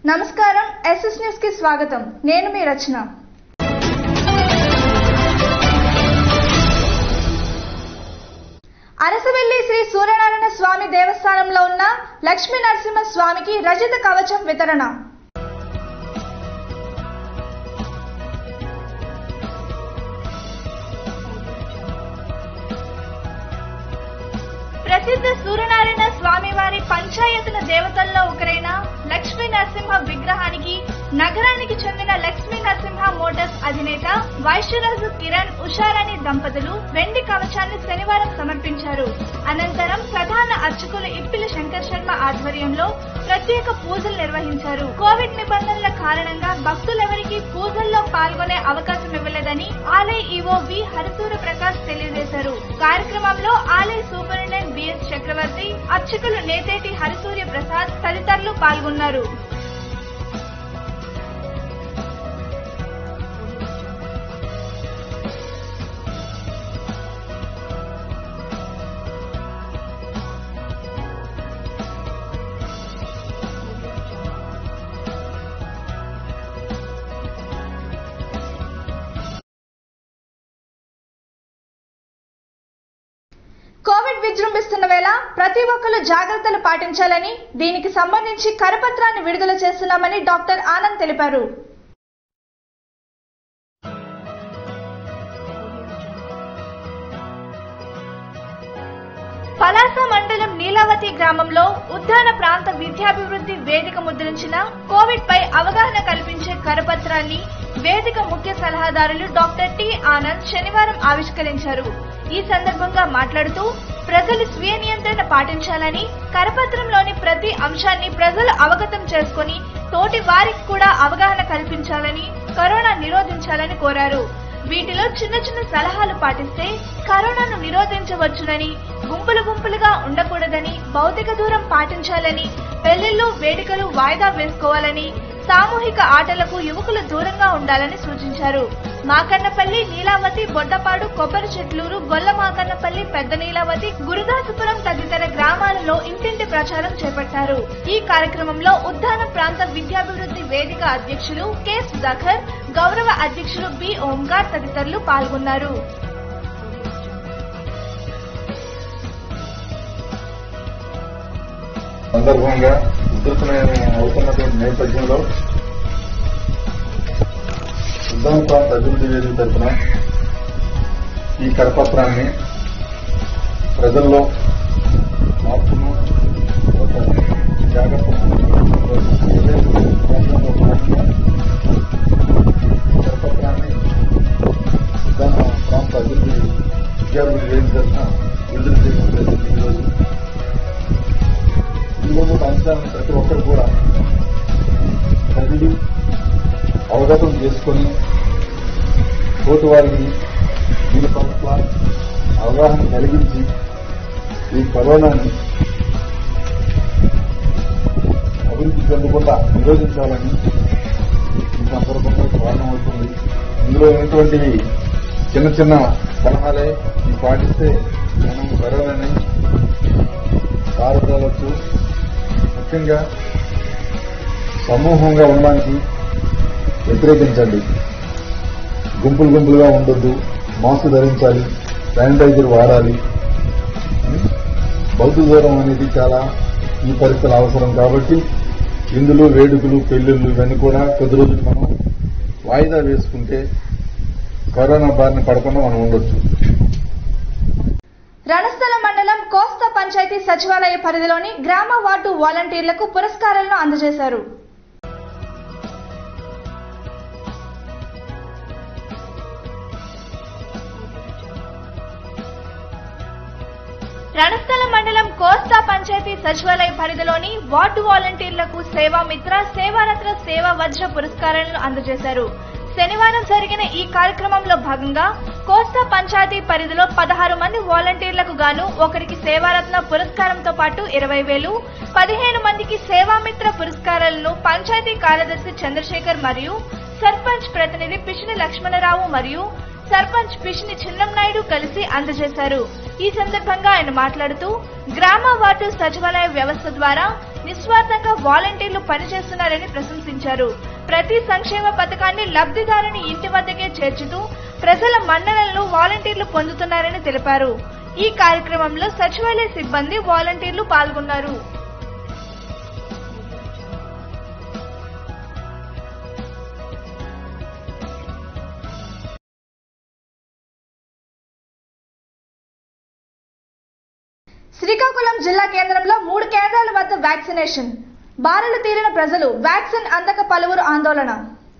నమస్కారం SS news కి స్వాగతం నేను మీ రచన అరసవెల్లి శ్రీ సూర్యనారాయణ స్వామి దేవస్థానంలో ఉన్న లక్ష్మీ నరసింహ స్వామికి రజత కవచం వితరణ ప్రసిద్ధ సూర్యనారాయణ స్వామి వారి పంచాయతన దేవతల్లో ఒకరైన లక్ష్మీ నరసింహ విగ్రహానికి నగరానికి చెందిన లక్ష్మీ నరసింహ మోటార్స్ అధినేత వైశ్యరాజు కిరణ్ ఉషారాణి దంపతులు వెండి కవచాన్ని శనివారం సమర్పించారు అనంతరం ప్రధాన అర్చకులు ఇప్పిలి శంకర్ శర్మ ఆధ్వర్యంలో ప్రత్యేక పూజలు నిర్వహించారు కోవిడ్ నిబంధనల కారణంగా భక్తులెవరికి పూజల్లో పాల్గొనే అవకాశం ఇవ్వలేదని ఆలయ ఈవో వి హరిసూర్య ప్రకాష్ తెలియజేశారు కార్యక్రమంలో ఆలయ సూపరింటెండెంట్ బిఎస్ చక్రవర్తి అర్చకులు నేతేటి హరిసూర్య ప్రసాద్ తదితరులు పాల్గొన్నారు కోవిడ్ విజృంభిస్తున్న వేళ ప్రతి ఒక్కరు జాగ్రత్తలు పాటించాలని దీనికి సంబంధించి కరపత్రాన్ని విడుదల చేస్తున్నామని డాక్టర్ ఆనంద్ తెలిపారు పలాస మండలం నీలావతి గ్రామంలో ఉద్దాన ప్రాంత విద్యాభివృద్ధి వేదిక ముద్రించిన కోవిడ్ పై అవగాహన కల్పించే కరపత్రాన్ని వేదిక ముఖ్య సలహాదారులు డాక్టర్ టి ఆనంద్ శనివారం ఆవిష్కరించారు ఈ సందర్భంగా మాట్లాడుతూ ప్రజలు స్వీయ నియంత్రణ పాటించాలని కరపత్రంలోని ప్రతి అంశాన్ని ప్రజలు అవగతం చేసుకుని తోటి వారికి కూడా అవగాహన కల్పించాలని కరోనా నిరోధించాలని కోరారు వీటిలో చిన్న చిన్న సలహాలు పాటిస్తే కరోనాను నిరోధించవచ్చునని గుంపులు గుంపులుగా ఉండకూడదని భౌతిక దూరం పాటించాలని పెళ్లిళ్లు వేడుకలు వాయిదా వేసుకోవాలని సామూహిక ఆటలకు యువకులు దూరంగా ఉండాలని సూచించారు మాకన్నపల్లి నీలావతి బొడ్డపాడు కొబ్బరి చెట్లూరు గొల్ల మాకన్నపల్లి పెద్ద నీలావతి గురుదాసుపురం తదితర గ్రామాలలో ఇంటింటి ప్రచారం చేపట్టారు ఈ కార్యక్రమంలో ఉద్దాన ప్రాంత విద్యాభివృద్ధి వేదిక అధ్యక్షులు కె సుధాకర్ గౌరవ అధ్యక్షులు బి ఓంకార్ తదితరులు పాల్గొన్నారు సందర్భంగా ఉధృతమైన అవుతున్నటువంటి నేపథ్యంలో ఉద్యమ ప్రాంత అభివృద్ధి వేదిక తరఫున ఈ కరపత్రాన్ని ప్రజల్లో మార్పును ఒక జాగ్రత్త కరపత్రాన్ని ఉద్యాన ప్రాంత అభివృద్ధి విద్యాభివృద్ధి వేదిక తరఫున విడుదల చేయడం జరిగింది ఈరోజు ఇందులో అంశాలను ప్రతి ఒక్కరు కూడా చదివి అవగతం చేసుకొని తోటి వారిని దీని పట్ల అవగాహన కలిగించి ఈ కరోనాని అభివృద్ధి చెందకుండా నిరోధించాలని ఈ సందర్భంగా కారణమవుతుంది ఇందులో ఉన్నటువంటివి చిన్న చిన్న సలహాలే ఇవి పాటిస్తే మనం కరోనాని పాల్గొనవచ్చు ముఖ్యంగా సమూహంగా ఉండడానికి వ్యతిరేకించండి గుంపులు గుంపులుగా ఉండొద్దు మాస్క్ ధరించాలి శానిటైజర్ వాడాలి భౌతిక దూరం అనేది చాలా ఈ పరిస్థితులు అవసరం కాబట్టి ఇందులు వేడుకలు పెళ్లిళ్ళు ఇవన్నీ కూడా కొద్ది రోజులు మనం వాయిదా వేసుకుంటే కరోనా బారిన పడకుండా మనం ఉండొచ్చు రణస్థల మండలం కోస్తా పంచాయతీ సచివాలయ పరిధిలోని గ్రామ వార్డు వాలంటీర్లకు పురస్కారాలను అందజేశారు రణస్థల మండలం కోస్తా పంచాయతీ సచివాలయ పరిధిలోని వార్డు వాలంటీర్లకు సేవామిత్ర సేవారత్న సేవా వజ్ర పురస్కారాలను అందజేశారు శనివారం జరిగిన ఈ కార్యక్రమంలో భాగంగా కోస్తా పంచాయతీ పరిధిలో పదహారు మంది వాలంటీర్లకు గాను ఒకరికి సేవారత్న పురస్కారంతో పాటు ఇరవై వేలు పదిహేను మందికి సేవామిత్ర పురస్కారాలను పంచాయతీ కార్యదర్శి చంద్రశేఖర్ మరియు సర్పంచ్ ప్రతినిధి పిషిని లక్ష్మణరావు మరియు సర్పంచ్ పిషిని చిన్నంనాయుడు కలిసి అందజేశారు ఈ సందర్భంగా ఆయన మాట్లాడుతూ గ్రామ వార్డు సచివాలయ వ్యవస్థ ద్వారా నిస్వార్థంగా వాలంటీర్లు పనిచేస్తున్నారని ప్రశంసించారు ప్రతి సంక్షేమ పథకాన్ని లబ్ధిదారుని ఇంటి వద్దకే చేర్చుతూ ప్రజల మన్ననలను వాలంటీర్లు పొందుతున్నారని తెలిపారు ఈ కార్యక్రమంలో సచివాలయ సిబ్బంది వాలంటీర్లు పాల్గొన్నారు శ్రీకాకుళం జిల్లా కేంద్రంలో మూడు కేంద్రాల వద్ద వ్యాక్సినేషన్ బారులు తీరిన ప్రజలు వ్యాక్సిన్ అందక పలువురు ఆందోళన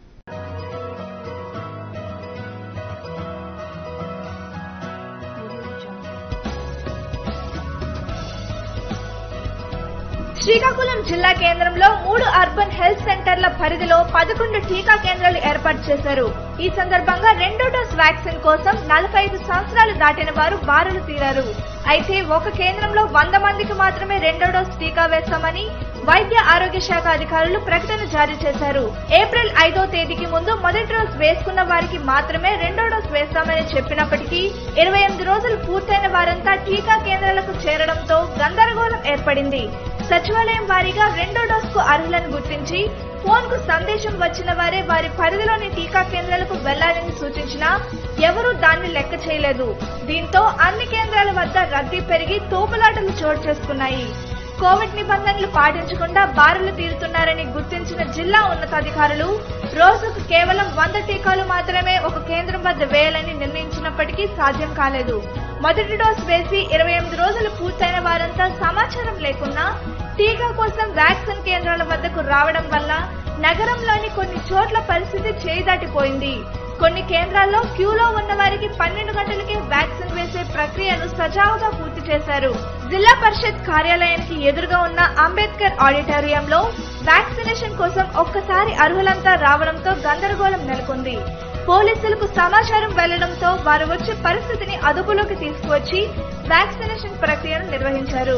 శ్రీకాకుళం జిల్లా కేంద్రంలో మూడు అర్బన్ హెల్త్ సెంటర్ల పరిధిలో పదకొండు టీకా కేంద్రాలు ఏర్పాటు చేశారు ఈ సందర్భంగా రెండో డోస్ వ్యాక్సిన్ కోసం నలభై ఐదు సంవత్సరాలు దాటిన వారు బారులు తీరారు అయితే ఒక కేంద్రంలో వంద మందికి మాత్రమే రెండో డోస్ టీకా వేస్తామని వైద్య ఆరోగ్య శాఖ అధికారులు ప్రకటన జారీ చేశారు ఏప్రిల్ ఐదో తేదీకి ముందు మొదటి డోస్ వేసుకున్న వారికి మాత్రమే రెండో డోస్ వేస్తామని చెప్పినప్పటికీ ఇరవై ఎనిమిది రోజులు పూర్తయిన వారంతా టీకా కేంద్రాలకు చేరడంతో గందరగోళం ఏర్పడింది సచివాలయం వారీగా రెండో డోస్ కు అర్హులను గుర్తించి ఫోన్ కు సందేశం వచ్చిన వారే వారి పరిధిలోని టీకా కేంద్రాలకు వెళ్లాలని సూచించినా ఎవరూ దాన్ని లెక్క చేయలేదు దీంతో అన్ని కేంద్రాల వద్ద రద్దీ పెరిగి తోపులాటలు చోటు చేసుకున్నాయి కోవిడ్ నిబంధనలు పాటించకుండా బారులు తీరుతున్నారని గుర్తించిన జిల్లా ఉన్నతాధికారులు రోజుకు కేవలం వంద టీకాలు మాత్రమే ఒక కేంద్రం వద్ద వేయాలని నిర్ణయించినప్పటికీ సాధ్యం కాలేదు మొదటి డోస్ వేసి ఇరవై ఎనిమిది రోజులు పూర్తయిన వారంతా సమాచారం లేకున్నా టీకా కోసం వ్యాక్సిన్ కేంద్రాల వద్దకు రావడం వల్ల నగరంలోని కొన్ని చోట్ల పరిస్థితి చేయి దాటిపోయింది కొన్ని కేంద్రాల్లో క్యూలో ఉన్న వారికి పన్నెండు గంటలకే వ్యాక్సిన్ వేసే ప్రక్రియను సజావుగా పూర్తి చేశారు జిల్లా పరిషత్ కార్యాలయానికి ఎదురుగా ఉన్న అంబేద్కర్ ఆడిటోరియంలో వ్యాక్సినేషన్ కోసం ఒక్కసారి అర్హులంతా రావడంతో గందరగోళం నెలకొంది పోలీసులకు సమాచారం వెళ్లడంతో వారు వచ్చే పరిస్థితిని అదుపులోకి తీసుకువచ్చి వ్యాక్సినేషన్ ప్రక్రియను నిర్వహించారు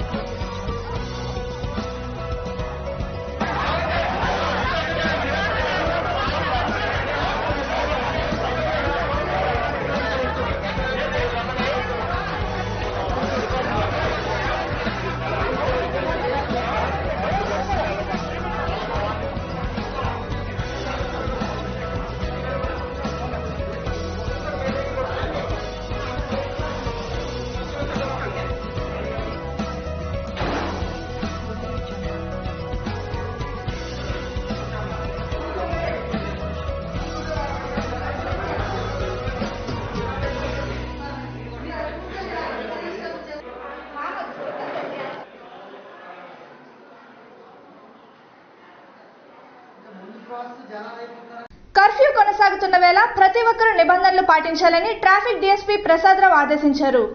కర్ఫ్యూ కొనసాగుతున్న వేళ ప్రతి ఒక్కరూ నిబంధనలు పాటించాలని ట్రాఫిక్ డీఎస్పీ ప్రసాదరావు ఆదేశించారు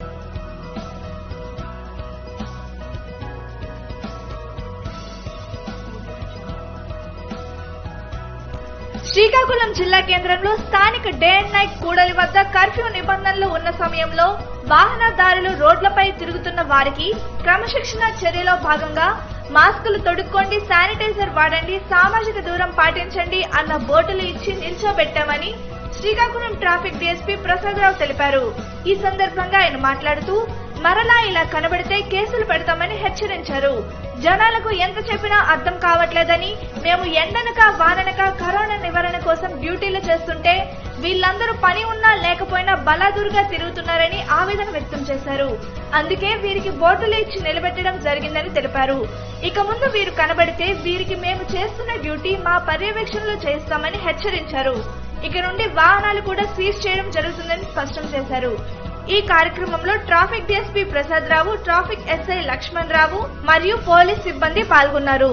శ్రీకాకుళం జిల్లా కేంద్రంలో స్థానిక డే అండ్ నైట్ కూడలి వద్ద కర్ఫ్యూ నిబంధనలు ఉన్న సమయంలో వాహనదారులు రోడ్లపై తిరుగుతున్న వారికి క్రమశిక్షణ చర్యలో భాగంగా మాస్కులు తొడుక్కోండి శానిటైజర్ వాడండి సామాజిక దూరం పాటించండి అన్న బోర్డులు ఇచ్చి నిల్చోబెట్టామని శ్రీకాకుళం ట్రాఫిక్ డీఎస్పీ ప్రసాదరావు తెలిపారు ఈ సందర్భంగా ఆయన మాట్లాడుతూ మరలా ఇలా కనబడితే కేసులు పెడతామని హెచ్చరించారు జనాలకు ఎంత చెప్పినా అర్థం కావట్లేదని మేము ఎండనక వాననక కరోనా నివారణ కోసం డ్యూటీలు చేస్తుంటే వీళ్ళందరూ పని ఉన్నా లేకపోయినా బలాదురుగా తిరుగుతున్నారని ఆవేదన వ్యక్తం చేశారు అందుకే వీరికి బోర్డులు ఇచ్చి నిలబెట్టడం జరిగిందని తెలిపారు ఇక ముందు వీరు కనబడితే వీరికి మేము చేస్తున్న డ్యూటీ మా పర్యవేక్షణలో చేస్తామని హెచ్చరించారు ఇక నుండి వాహనాలు కూడా సీజ్ చేయడం జరుగుతుందని స్పష్టం చేశారు ఈ కార్యక్రమంలో traffic DSP Prasad Rao traffic SI Lakshman Rao మరియు పోలీస్ సిబ్బంది పాల్గొన్నారు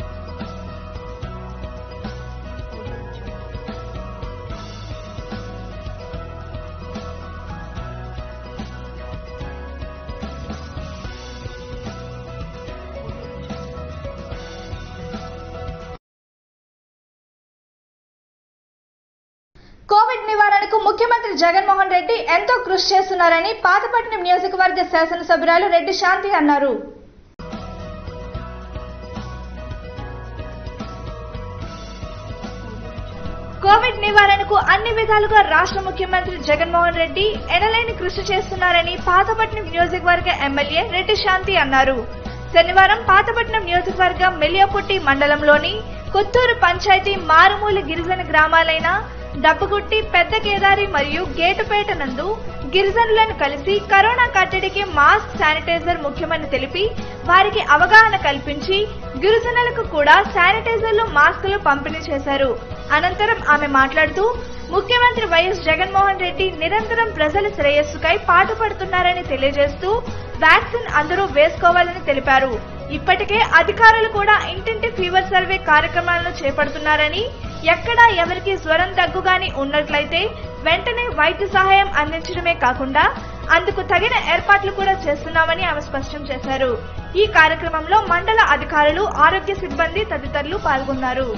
కోవిడ్ నివారణకు ముఖ్యమంత్రి జగన్మోహన్ రెడ్డి ఎంతో కృషి చేస్తున్నారని పాతపట్నం నియోజకవర్గ శాసనసభ్యురాలు రెడ్డి శాంతి అన్నారు కోవిడ్ నివారణకు అన్ని విధాలుగా రాష్ట్ర ముఖ్యమంత్రి జగన్మోహన్ రెడ్డి ఎనలేని కృషి చేస్తున్నారని పాతపట్నం నియోజకవర్గ ఎమ్మెల్యే రెడ్డి శాంతి అన్నారు శనివారం పాతపట్నం నియోజకవర్గం మెలియపుట్టి మండలంలోని కొత్తూరు పంచాయతీ మారుమూల గిరిజన గ్రామాలైన దబ్బగుట్టి పెద్ద కేదారి మరియు గేటుపేట నందు గిరిజనులను కలిసి కరోనా కట్టడికి మాస్క్ శానిటైజర్ ముఖ్యమని తెలిపి వారికి అవగాహన కల్పించి గిరిజనులకు కూడా శానిటైజర్లు మాస్కులు పంపిణీ చేశారు అనంతరం ఆమె మాట్లాడుతూ ముఖ్యమంత్రి వైఎస్ జగన్మోహన్ రెడ్డి నిరంతరం ప్రజల శ్రేయస్సుకై పాటుపడుతున్నారని తెలియజేస్తూ వ్యాక్సిన్ అందరూ వేసుకోవాలని తెలిపారు ఇప్పటికే అధికారులు కూడా ఇంటింటి ఫీవర్ సర్వే కార్యక్రమాలను చేపడుతున్నారని ఎక్కడా ఎవరికి జ్వరం దగ్గుగాని ఉన్నట్లయితే వెంటనే వైద్య సహాయం అందించడమే కాకుండా అందుకు తగిన ఏర్పాట్లు కూడా చేస్తున్నామని ఆమె స్పష్టం చేశారు ఈ కార్యక్రమంలో మండల అధికారులు ఆరోగ్య సిబ్బంది తదితరులు పాల్గొన్నారు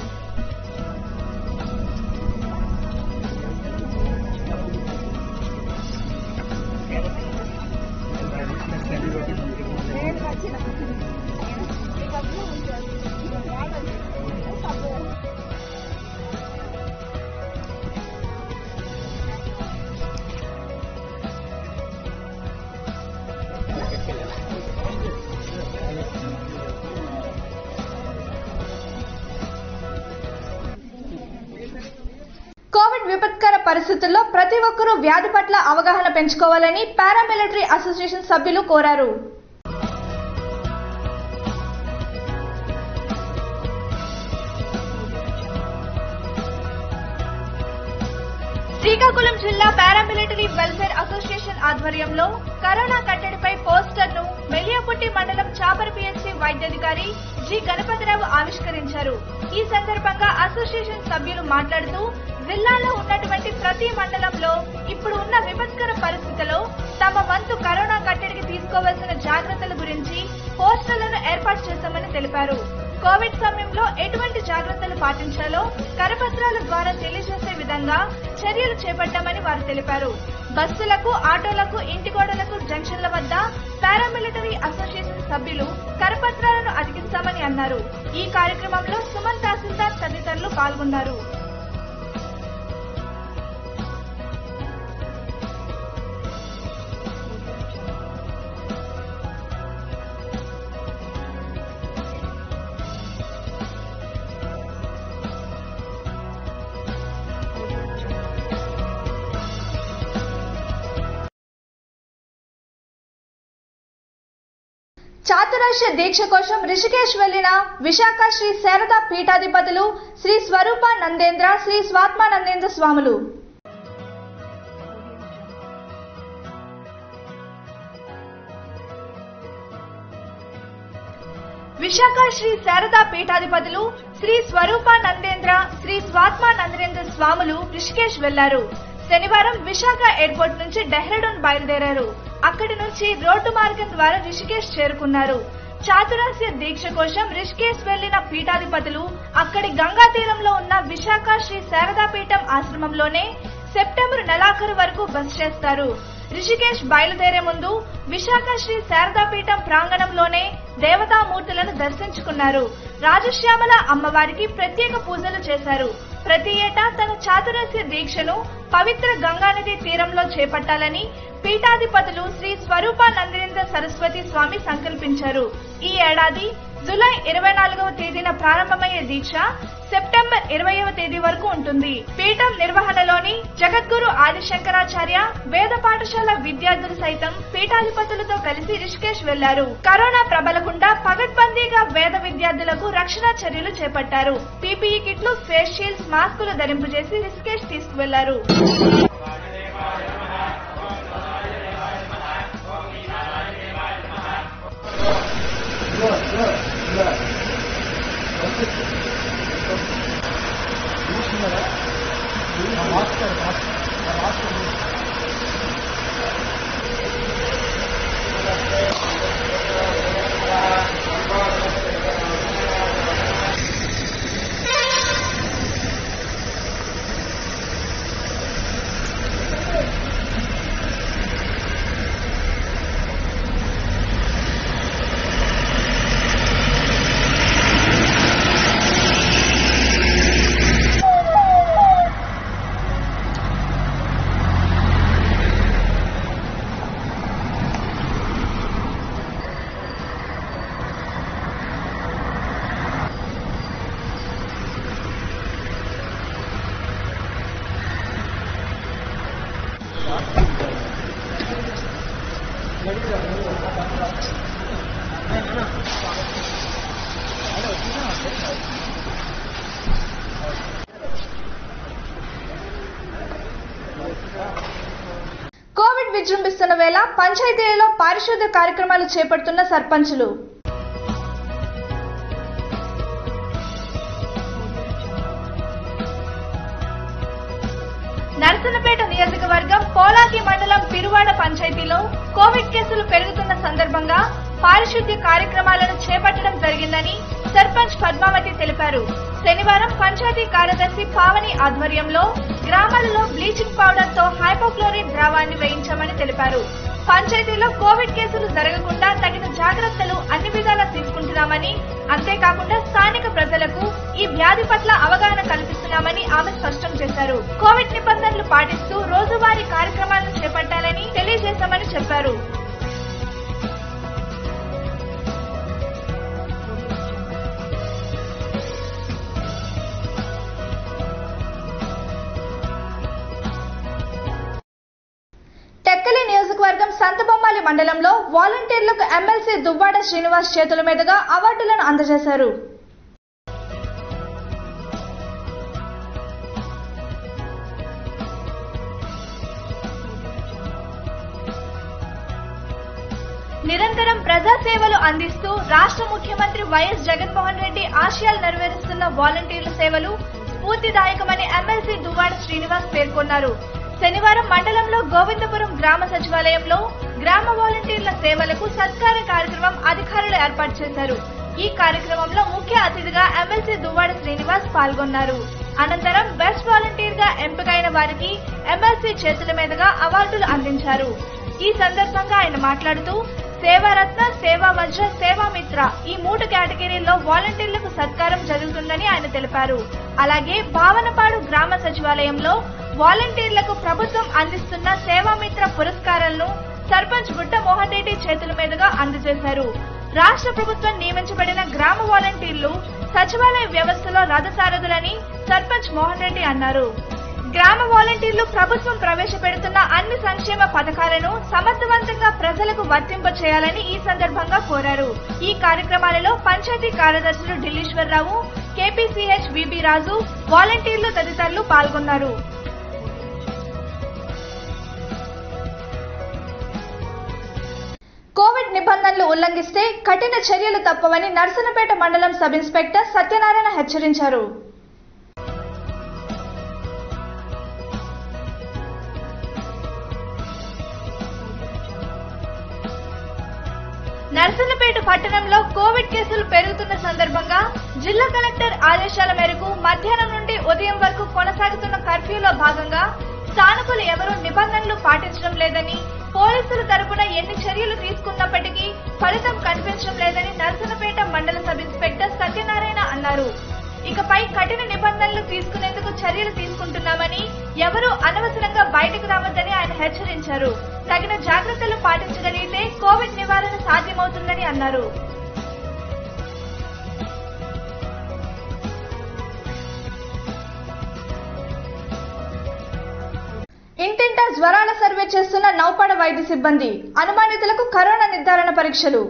కోవిడ్ విపత్కర పరిస్థితుల్లో ప్రతి ఒక్కరూ వ్యాధి పట్ల అవగాహన పెంచుకోవాలని పారామిలిటరీ అసోసియేషన్ సభ్యులు కోరారు శ్రీకాకుళం జిల్లా పారామిలిటరీ వెల్ఫేర్ అసోసియేషన్ ఆధ్వర్యంలో కరోనా కట్టడిపై పోస్టర్ ను మెలియాపుట్టి మండలం చాపర్ పిఎస్సీ వైద్యాధికారి జి గణపతిరావు ఆవిష్కరించారు ఈ సందర్భంగా అసోసియేషన్ సభ్యులు మాట్లాడుతూ జిల్లాలో ఉన్నటువంటి ప్రతి మండలంలో ఇప్పుడు ఉన్న విపత్కర పరిస్థితుల్లో తమ వంతు కరోనా కట్టడికి తీసుకోవాల్సిన జాగ్రత్తల గురించి పోస్టర్లను ఏర్పాటు చేశామని తెలిపారు కోవిడ్ సమయంలో ఎటువంటి జాగ్రత్తలు పాటించాలో కరపత్రాల ద్వారా తెలియజేసే విధంగా చర్యలు చేపట్టామని వారు తెలిపారు బస్సులకు ఆటోలకు ఇంటి గోడలకు జంక్షన్ల వద్ద పారామిలిటరీ అసోసియేషన్ సభ్యులు కరపత్రాలను అతికిస్తామని అన్నారు ఈ కార్యక్రమంలో సుమన్ తహసీల్దార్ తదితరులు పాల్గొన్నారు చాతురాశ్య దీక్ష కోసం రిషికేశ్ వెళ్లిన విశాఖ శ్రీ శారదా పీఠాధిపతులు శ్రీ స్వరూప నందేంద్ర శ్రీ స్వాత్మానందేంద్ర స్వాములు విశాఖ శ్రీ శారదా పీఠాధిపతులు శ్రీ స్వరూప నందేంద్ర శ్రీ స్వాత్మ నందేంద్ర స్వాములు రిషికేశ్ వెళ్లారు శనివారం విశాఖ ఎయిర్పోర్ట్ నుంచి డెహ్రాడూన్ బయలుదేరారు అక్కడి నుంచి రోడ్డు మార్గం ద్వారా రిషికేశ్ చేరుకున్నారు చాతురాస్య దీక్ష కోసం రిషికేశ్ వెళ్లిన పీఠాధిపతులు అక్కడి గంగా తీరంలో ఉన్న విశాఖ శ్రీ శారదాపీఠం ఆశ్రమంలోనే సెప్టెంబర్ నెలాఖరు వరకు బస చేస్తారు రిషికేశ్ బయలుదేరే ముందు విశాఖ శ్రీ శారదాపీఠం ప్రాంగణంలోనే దేవతామూర్తులను దర్శించుకున్నారు రాజశ్యామల అమ్మవారికి ప్రత్యేక పూజలు చేశారు ప్రతి ఏటా తన చాతురస్య దీక్షను పవిత్ర గంగానది తీరంలో చేపట్టాలని పీఠాధిపతులు శ్రీ స్వరూపానందేంద్ర సరస్వతి స్వామి సంకల్పించారు ఈ ఏడాది జులై ఇరవై నాలుగవ తేదీన ప్రారంభమయ్యే దీక్ష సెప్టెంబర్ ఇరవైవ తేదీ వరకు ఉంటుంది పీఠం నిర్వహణలోని జగద్గురు ఆదిశంకరాచార్య వేద పాఠశాల విద్యార్థులు సైతం పీఠాధిపతులతో కలిసి రిషికేశ్ వెళ్లారు కరోనా ప్రబలకుండా పగడ్బందీగా వేద విద్యార్థులకు రక్షణ చర్యలు చేపట్టారు పీపీఈ కిట్లు ఫేస్ షీల్డ్స్ మాస్కులు ధరింపజేసి రిషికేశ్ తీసుకువెళ్లారు కోవిడ్ విజృంభిస్తున్న వేళ పంచాయతీలలో పారిశుద్ధ్య కార్యక్రమాలు చేపడుతున్న సర్పంచులు నరసన్నపేట నియోజకవర్గం పోలాకి మండలం పిరువాడ పంచాయతీలో కోవిడ్ కేసులు పెరుగుతున్న సందర్భంగా పారిశుద్ధ్య కార్యక్రమాలను చేపట్టడం జరిగిందని సర్పంచ్ పద్మావతి తెలిపారు శనివారం పంచాయతీ కార్యదర్శి పావని ఆధ్వర్యంలో గ్రామాలలో బ్లీచింగ్ పౌడర్ తో హైపోక్లోరిన్ ద్రావాన్ని వేయించామని తెలిపారు పంచాయతీలో కోవిడ్ కేసులు జరగకుండా తగిన జాగ్రత్తలు అన్ని విధాలా తీసుకుంటున్నామని అంతేకాకుండా స్థానిక ప్రజలకు ఈ వ్యాధి పట్ల అవగాహన కల్పిస్తున్నామని ఆమె స్పష్టం చేశారు కోవిడ్ నిబంధనలు పాటిస్తూ రోజువారీ కార్యక్రమాలను చేపట్టాలని తెలియజేశామని చెప్పారు టెక్కలి నియోజకవర్గం సంతబొమ్మాలి మండలంలో వాలంటీర్లకు ఎమ్మెల్సీ దువ్వాడ శ్రీనివాస్ చేతుల మీదుగా అవార్డులను అందజేశారు నిరంతరం ప్రజా సేవలు అందిస్తూ రాష్ట్ర ముఖ్యమంత్రి వైఎస్ జగన్మోహన్ రెడ్డి ఆశయాలు నెరవేరుస్తున్న వాలంటీర్ల సేవలు స్ఫూర్తిదాయకమని ఎమ్మెల్సీ దువ్వాడ శ్రీనివాస్ పేర్కొన్నారు శనివారం మండలంలో గోవిందపురం గ్రామ సచివాలయంలో గ్రామ వాలంటీర్ల సేవలకు సత్కార కార్యక్రమం అధికారులు ఏర్పాటు చేశారు ఈ కార్యక్రమంలో ముఖ్య అతిథిగా ఎమ్మెల్సీ దువ్వాడ శ్రీనివాస్ పాల్గొన్నారు అనంతరం బెస్ట్ వాలంటీర్ గా ఎంపికైన వారికి ఎమ్మెల్సీ చేతుల మీదుగా అవార్డులు అందించారు ఈ సందర్భంగా ఆయన మాట్లాడుతూ సేవారత్న సేవా వజ్ర సేవామిత్ర ఈ మూడు కేటగిరీల్లో వాలంటీర్లకు సత్కారం జరుగుతుందని ఆయన తెలిపారు అలాగే భావనపాడు గ్రామ సచివాలయంలో వాలంటీర్లకు ప్రభుత్వం అందిస్తున్న సేవామిత్ర పురస్కారాలను సర్పంచ్ గుట్ట మోహన్ రెడ్డి చేతుల మీదుగా అందజేశారు రాష్ట్ర ప్రభుత్వం నియమించబడిన గ్రామ వాలంటీర్లు సచివాలయ వ్యవస్థలో రథసారథులని సర్పంచ్ మోహన్ రెడ్డి అన్నారు గ్రామ వాలంటీర్లు ప్రభుత్వం ప్రవేశపెడుతున్న అన్ని సంక్షేమ పథకాలను సమర్థవంతంగా ప్రజలకు వర్తింప చేయాలని ఈ సందర్భంగా కోరారు ఈ కార్యక్రమాలలో పంచాయతీ కార్యదర్శులు ఢిల్లీశ్వరరావు కేపీసీహెచ్ విబి రాజు వాలంటీర్లు తదితరులు పాల్గొన్నారు కోవిడ్ నిబంధనలు ఉల్లంఘిస్తే కఠిన చర్యలు తప్పవని నర్సనపేట మండలం సబ్ ఇన్స్పెక్టర్ సత్యనారాయణ హెచ్చరించారు నర్సన్నపేట పట్టణంలో కోవిడ్ కేసులు పెరుగుతున్న సందర్భంగా జిల్లా కలెక్టర్ ఆదేశాల మేరకు మధ్యాహ్నం నుండి ఉదయం వరకు కొనసాగుతున్న కర్ఫ్యూలో భాగంగా స్థానికులు ఎవరూ నిబంధనలు పాటించడం లేదని పోలీసుల తరపున ఎన్ని చర్యలు తీసుకున్నప్పటికీ ఫలితం కనిపించడం లేదని నర్సన్నపేట మండల సబ్ ఇన్స్పెక్టర్ సత్యనారాయణ అన్నారు ఇకపై కఠిన నిబంధనలు తీసుకునేందుకు చర్యలు తీసుకుంటున్నామని ఎవరూ అనవసరంగా బయటకు రావద్దని ఆయన హెచ్చరించారు తగిన జాగ్రత్తలు పాటించగలిగితే కోవిడ్ నివారణ సాధ్యమవుతుందని అన్నారు ఇంటింటా జ్వరాల సర్వే చేస్తున్న నౌపడ వైద్య సిబ్బంది అనుమానితులకు కరోనా నిర్ధారణ పరీక్షలు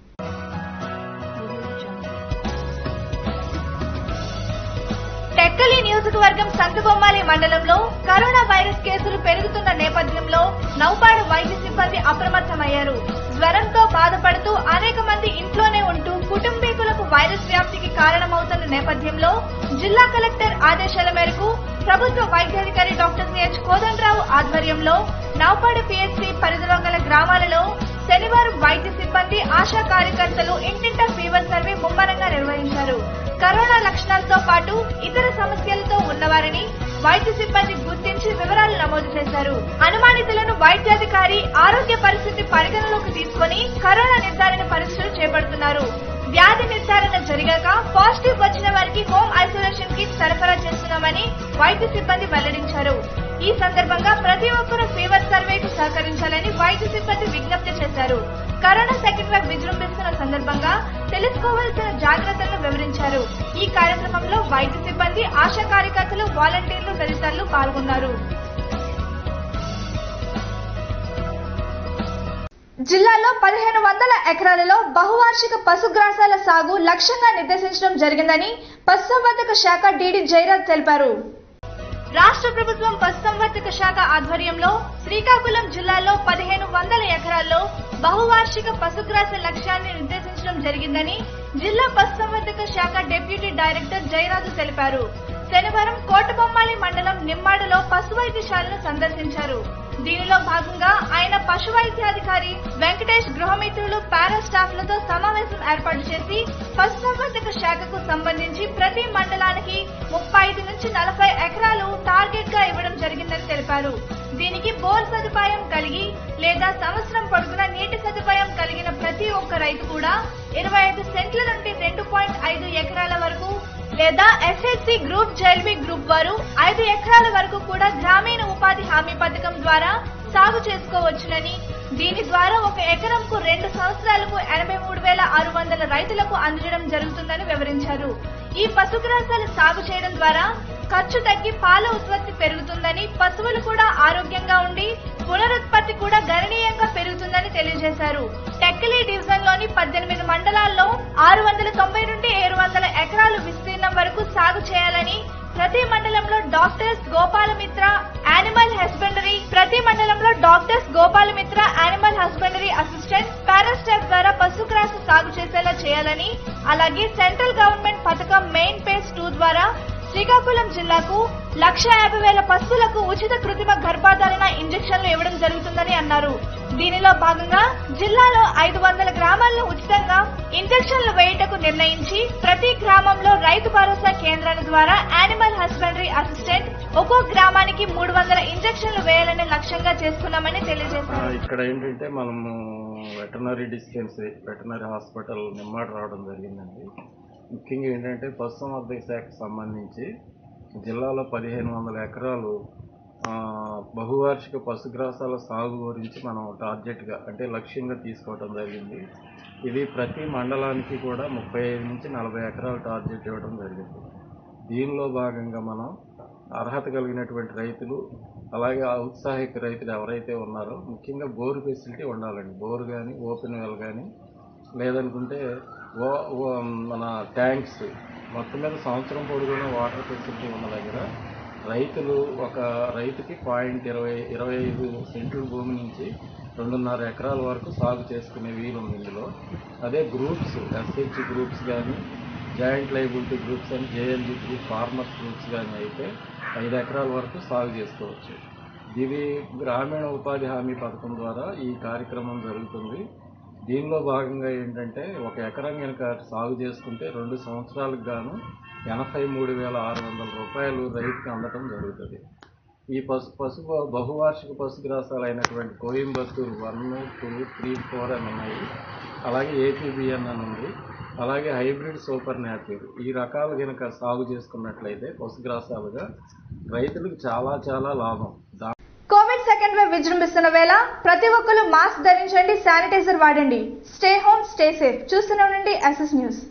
టెక్కలి నియోజకవర్గం సంతబొమ్మాలి మండలంలో కరోనా వైరస్ కేసులు పెరుగుతున్న నేపథ్యంలో నౌపాడ వైద్య సిబ్బంది అప్రమత్తమయ్యారు జ్వరంతో బాధపడుతూ అనేక మంది ఇంట్లోనే ఉంటూ కుటుంబీకులకు వైరస్ వ్యాప్తికి కారణమవుతున్న నేపథ్యంలో జిల్లా కలెక్టర్ ఆదేశాల మేరకు ప్రభుత్వ వైద్యాధికారి డాక్టర్ సిహెచ్ కోదండరావు ఆధ్వర్యంలో నౌపాడ పిఎస్సి పరిధిలో గల గ్రామాలలో శనివారం వైద్య సిబ్బంది ఆశా కార్యకర్తలు ఇంటింటా ఫీవర్ సర్వే ముమ్మరంగా నిర్వహించారు కరోనా లక్షణాలతో పాటు ఇతర సమస్యలతో ఉన్నవారిని వైద్య సిబ్బంది గుర్తించి వివరాలు నమోదు చేశారు అనుమానితులను వైద్యాధికారి ఆరోగ్య పరిస్థితి పరిగణలోకి తీసుకొని కరోనా నిర్ధారణ పరీక్షలు చేపడుతున్నారు వ్యాధి నిర్ధారణ జరిగాక పాజిటివ్ వచ్చిన వారికి హోమ్ ఐసోలేషన్ కిట్ సరఫరా చేస్తున్నామని వైద్య సిబ్బంది వెల్లడించారు ఈ సందర్భంగా ప్రతి ఒక్కరూ ఫీవర్ సర్వేకు సహకరించాలని వైద్య సిబ్బంది విజ్ఞప్తి చేశారు కరోనా సెకండ్ వేవ్ విజృంభిస్తున్న సందర్భంగా తెలుసుకోవాల్సిన జాగ్రత్తలను వివరించారు ఈ కార్యక్రమంలో వైద్య సిబ్బంది ఆశా కార్యకర్తలు వాలంటీర్లు తదితరులు పాల్గొన్నారు జిల్లాలో పదిహేను వందల ఎకరాలలో బహువార్షిక పశుగ్రాసాల సాగు లక్ష్యంగా నిర్దేశించడం జరిగిందని పశుసంవర్ధక శాఖ డీడీ జయరాజ్ తెలిపారు రాష్ట్ర ప్రభుత్వం పశుసంవర్ధక శాఖ ఆధ్వర్యంలో శ్రీకాకుళం జిల్లాలో పదిహేను వందల ఎకరాల్లో బహువార్షిక పశుగ్రాస లక్ష్యాన్ని నిర్దేశించడం జరిగిందని జిల్లా పశుసంవర్ధక శాఖ డిప్యూటీ డైరెక్టర్ జయరాజు తెలిపారు శనివారం కోటబొమ్మాళి మండలం నిమ్మాడలో పశు వైద్యశాలను సందర్శించారు దీనిలో భాగంగా ఆయన పశు వైద్యాధికారి వెంకటేష్ గృహమిత్రులు పారా స్టాఫ్లతో సమావేశం ఏర్పాటు చేసి పశుసంవర్ధక శాఖకు సంబంధించి ప్రతి మండలానికి ముప్పై ఐదు నుంచి నలభై ఎకరాలు టార్గెట్ గా ఇవ్వడం జరిగిందని తెలిపారు దీనికి బోర్ సదుపాయం కలిగి లేదా సంవత్సరం పొడుగున నీటి సదుపాయం కలిగిన ప్రతి ఒక్క రైతు కూడా ఇరవై ఐదు సెంట్ల నుండి రెండు పాయింట్ ఐదు ఎకరాల వరకు లేదా ఎస్హెచ్సి గ్రూప్ జైల్వి గ్రూప్ వారు ఐదు ఎకరాల వరకు కూడా గ్రామీణ ఉపాధి హామీ పథకం ద్వారా సాగు చేసుకోవచ్చునని దీని ద్వారా ఒక ఎకరంకు రెండు సంవత్సరాలకు ఎనభై మూడు వేల ఆరు వందల రైతులకు అందజేయడం జరుగుతుందని వివరించారు ఈ పశుగ్రాసాలు సాగు చేయడం ద్వారా ఖర్చు తగ్గి పాల ఉత్పత్తి పెరుగుతుందని పశువులు కూడా ఆరోగ్యంగా ఉండి పునరుత్పత్తి కూడా గణనీయంగా పెరుగుతుందని తెలియజేశారు టెక్కలి డివిజన్ లోని పద్దెనిమిది మండలాల్లో ఆరు వందల తొంభై నుండి ఏడు వందల ఎకరాలు విస్తీర్ణం వరకు సాగు చేయాలని ప్రతి మండలంలో డాక్టర్స్ గోపాలమిత్ర యానిమల్ హస్బెండరీ ప్రతి మండలంలో doctors Gopalamitra animal husbandry assistant para staff ద్వారా పశుగ్రాస సాగు చేసేలా చేయాలని అలాగే సెంట్రల్ గవర్నమెంట్ పథకం మెయిన్ పేజ్ టూ ద్వారా శ్రీకాకుళం జిల్లాకు లక్ష యాభై వేల పశువులకు ఉచిత కృత్రిమ గర్భాధారణ ఇంజెక్షన్లు ఇవ్వడం జరుగుతుందని అన్నారు దీనిలో భాగంగా జిల్లాలో ఐదు వందల గ్రామాలను ఉచితంగా ఇంజెక్షన్లు వేయుటకు నిర్ణయించి ప్రతి గ్రామంలో రైతు భరోసా కేంద్రాల ద్వారా యానిమల్ హస్బెండరీ అసిస్టెంట్ ఒక్కో గ్రామానికి మూడు వందల ఇంజెక్షన్లు వేయాలనే లక్ష్యంగా చేసుకున్నామని ఆ, తెలియజేశారు ఇక్కడ ఏంటంటే మనము veterinary dispensary veterinary hospital Nimmada రావడం జరిగిందండి ముఖ్యంగా ఏంటంటే పశుసంవర్ధక శాఖకు సంబంధించి జిల్లాలో పదిహేను వందల ఎకరాలు ఆ, బహువార్షిక పశుగ్రాసాల సాగు గురించి మనం టార్గెట్గా అంటే లక్ష్యంగా తీసుకోవడం జరిగింది ఇది ప్రతి మండలానికి కూడా ముప్పై ఐదు నుంచి నలభై ఎకరాల టార్గెట్ ఇవ్వడం జరిగింది దీనిలో భాగంగా మనం అర్హత కలిగినటువంటి రైతులు అలాగే ఔత్సాహిక రైతులు ఎవరైతే ఉన్నారో ముఖ్యంగా బోరు ఫెసిలిటీ ఉండాలండి బోరు కానీ ఓపెన్ వెల్ కానీ లేదనుకుంటే ఓ ఓ- మన ట్యాంక్స్ మొత్తం మీద సంవత్సరం పొడుగున వాటర్ ఫెసిలిటీ ఉన్న దగ్గర రైతులు ఒక రైతుకి పాయింట్ ఇరవై ఇరవై ఐదు సెంట్ల భూమి నుంచి రెండున్నర ఎకరాల వరకు సాగు చేసుకునే వీలు ఉంది ఇందులో అదే గ్రూప్స్ ఎస్హెచ్ గ్రూప్స్ కానీ జాయింట్ లైబిలిటీ గ్రూప్స్ అని జేఎల్జీ గ్రూప్ ఫార్మర్స్ గ్రూప్స్ కానీ అయితే ఐదు ఎకరాల వరకు సాగు చేసుకోవచ్చు ఇది గ్రామీణ ఉపాధి హామీ పథకం ద్వారా ఈ కార్యక్రమం జరుగుతుంది దీనిలో భాగంగా ఏంటంటే ఒక ఎకరం కనుక సాగు చేసుకుంటే రెండు సంవత్సరాలకు గాను ఎనభై మూడు వేల ఆరు వందల రూపాయలు రైతుకి అందటం జరుగుతుంది ఈ పశు పశు బహువార్షిక పశుగ్రాసాలు అయినటువంటి Coimbatore one two three four అని ఉన్నాయి అలాగే ఏపీబిఎన్ అని ఉంది అలాగే హైబ్రిడ్ సూపర్ నాపిర్ ఈ రకాలు కనుక సాగు చేసుకున్నట్లయితే పశుగ్రాసాలుగా రైతులకు చాలా చాలా లాభం దా కోవిడ్ సెకండ్ వేవ్ విజృంభిస్తున్న వేళ ప్రతి ఒక్కరూ మాస్క్ ధరించండి శానిటైజర్ వాడండి స్టే హోమ్ స్టే సేఫ్ చూస్తూనే ఉండండి ఎస్ఎస్ న్యూస్